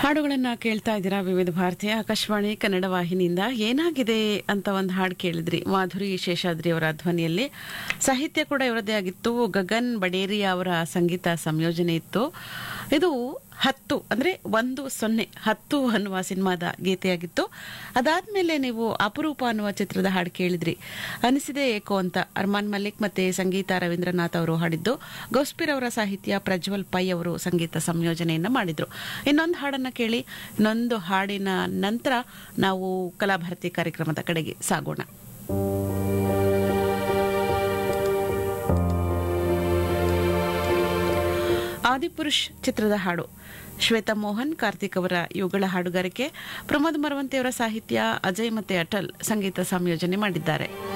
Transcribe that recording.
ಹಾಡುಗಳನ್ನ ಕೇಳ್ತಾ ಇದ್ದೀರಾ ವಿವಿಧ ಭಾರತೀಯ ಆಕಾಶವಾಣಿ ಕನ್ನಡ ವಾಹಿನಿಯಿಂದ ಏನಾಗಿದೆ ಅಂತ ಒಂದು ಹಾಡು ಕೇಳಿದ್ರಿ ಮಾಧುರಿ ಶೇಷಾದ್ರಿ ಅವರ ಧ್ವನಿಯಲ್ಲಿ ಸಾಹಿತ್ಯ ಕೂಡ ಇವರದೇ ಆಗಿತ್ತು ಗಗನ್ ಬಡೇರಿ ಅವರ ಸಂಗೀತ ಸಂಯೋಜನೆ ಇತ್ತು ಇದು ಹತ್ತು ಅಂದ್ರೆ ಒಂದು ಸೊನ್ನೆ ಹತ್ತು ಅನ್ನುವ ಸಿನಿಮಾದ ಗೀತೆಯಾಗಿತ್ತು ಅದಾದ್ಮೇಲೆ ನೀವು ಅಪರೂಪ ಅನ್ನುವ ಚಿತ್ರದ ಹಾಡು ಕೇಳಿದ್ರಿ ಅನಿಸಿದೆ ಏಕೋ ಅಂತ ಅರ್ಮಾನ್ ಮಲ್ಲಿಕ್ ಮತ್ತೆ ಸಂಗೀತ ರವೀಂದ್ರನಾಥ್ ಅವರು ಹಾಡಿದ್ದು ಗೋಸ್ಪಿರ್ ಅವರ ಸಾಹಿತ್ಯ ಪ್ರಜ್ವಲ್ ಪೈ ಅವರು ಸಂಗೀತ ಸಂಯೋಜನೆಯನ್ನ ಮಾಡಿದ್ರು ಇನ್ನೊಂದು ಹಾಡನ್ನ ಕೇಳಿ ಇನ್ನೊಂದು ಹಾಡಿನ ನಂತರ ನಾವು ಕಲಾಭಾರತಿ ಕಾರ್ಯಕ್ರಮದ ಕಡೆಗೆ ಸಾಗೋಣ ಆದಿಪುರುಷ್ ಚಿತ್ರದ ಹಾಡು ಶ್ವೇತಾ ಮೋಹನ್ ಕಾರ್ತಿಕ್ ಅವರ ಇವುಗಳ ಹಾಡುಗಾರಿಕೆ ಪ್ರಮೋದ್ ಮರವಂತಿ ಅವರ ಸಾಹಿತ್ಯ ಅಜಯ್ ಮತ್ತೆ ಅಟಲ್ ಸಂಗೀತ ಸಂಯೋಜನೆ ಮಾಡಿದ್ದಾರೆ